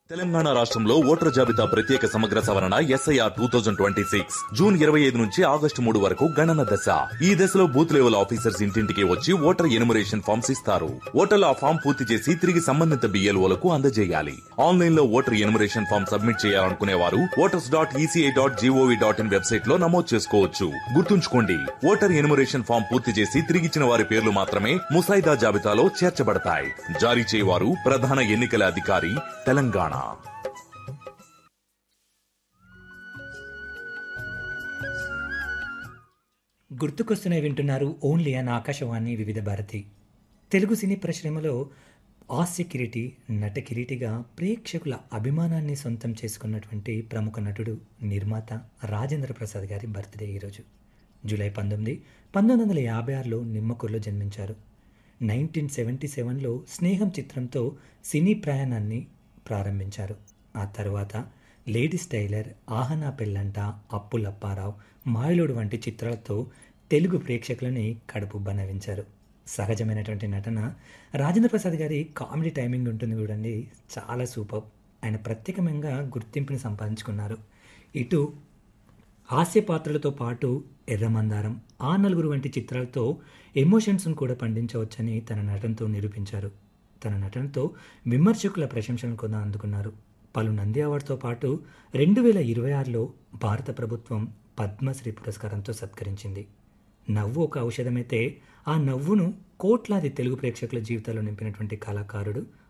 తెలంగాణ రాష్ట్రంలో ఓటర్ జాబితా ప్రత్యేక సమగ్ర సవరణ SIR two thousand twenty six June ఇరవై ఐదు నుంచి ఆగస్టు మూడు వరకు గణన దశ ఈ దశలో బూత్ లెవెల్ ఆఫీసర్స్ ఇంటింటికి వచ్చి ఓటర్ ఎనుమరేషన్ ఫామ్స్ ఇస్తారు ఓటర్లు ఆ ఫామ్ పూర్తి చేసి తిరిగి సంబంధిత బిఎల్ఓలకు అందజేయాలి ఆన్లైన్ లో ఓటర్ ఎనుమరేషన్ ఫామ్ సబ్మిట్ చేయాలనుకునే వారు voters dot ECI dot GOV dot in website లో నమోదు చేసుకోవచ్చు గుర్తుంచుకోండి ఓటర్ ఎనుమరేషన్ ఫామ్ పూర్తి చేసి తిరిగిచ్చిన వారి పేర్లు మాత్రమే ముసాయిదా జాబితాలో చేర్చబడతాయి జారీ చేయవారు ప్రధాన ఎన్నికల అధికారి తెలంగాణ గుర్తుకొస్తున్నాయి వింటున్నారు ఓన్లీ అన్ ఆకాశవాణి వివిధ భారతి తెలుగు సినీ పరిశ్రమలో హాస్య కిరీటి నట కిరీటిగా ప్రేక్షకుల అభిమానాన్ని సొంతం చేసుకున్నటువంటి ప్రముఖ నటుడు నిర్మాత రాజేంద్ర ప్రసాద్ గారి బర్త్డే ఈరోజు జూలై పంతొమ్మిది పంతొమ్మిది వందల యాభై ఆరులో నిమ్మకూరులో జన్మించారు నైన్టీన్ సెవెంటీ సెవెన్లో స్నేహం చిత్రంతో సినీ ప్రయాణాన్ని ప్రారంభించారు ఆ తర్వాత లేడీస్ టైలర్ ఆహనా పెళ్ళంట అప్పులప్పారావు మాయలోడు వంటి చిత్రాలతో తెలుగు ప్రేక్షకులని కడుపు బనవించారు సహజమైనటువంటి నటన రాజేంద్ర ప్రసాద్ గారి కామెడీ టైమింగ్ ఉంటుంది చూడండి చాలా సూపర్ ఆయన ప్రత్యేకంగా గుర్తింపుని సంపాదించుకున్నారు ఇటు హాస్య పాత్రలతో పాటు ఎర్రమందారం ఆ నలుగురు వంటి చిత్రాలతో ఎమోషన్స్ను కూడా పండించవచ్చని తన నటనతో నిరూపించారు తన నటనతో విమర్శకుల ప్రశంసలను కూడా అందుకున్నారు పలు నంది అవార్డుతో పాటు రెండు వేల ఇరవై ఆరులో భారత ప్రభుత్వం పద్మశ్రీ పురస్కారంతో సత్కరించింది నవ్వు ఒక ఔషధమైతే ఆ నవ్వును కోట్లాది తెలుగు ప్రేక్షకుల జీవితాల్లో నింపినటువంటి కళాకారుడు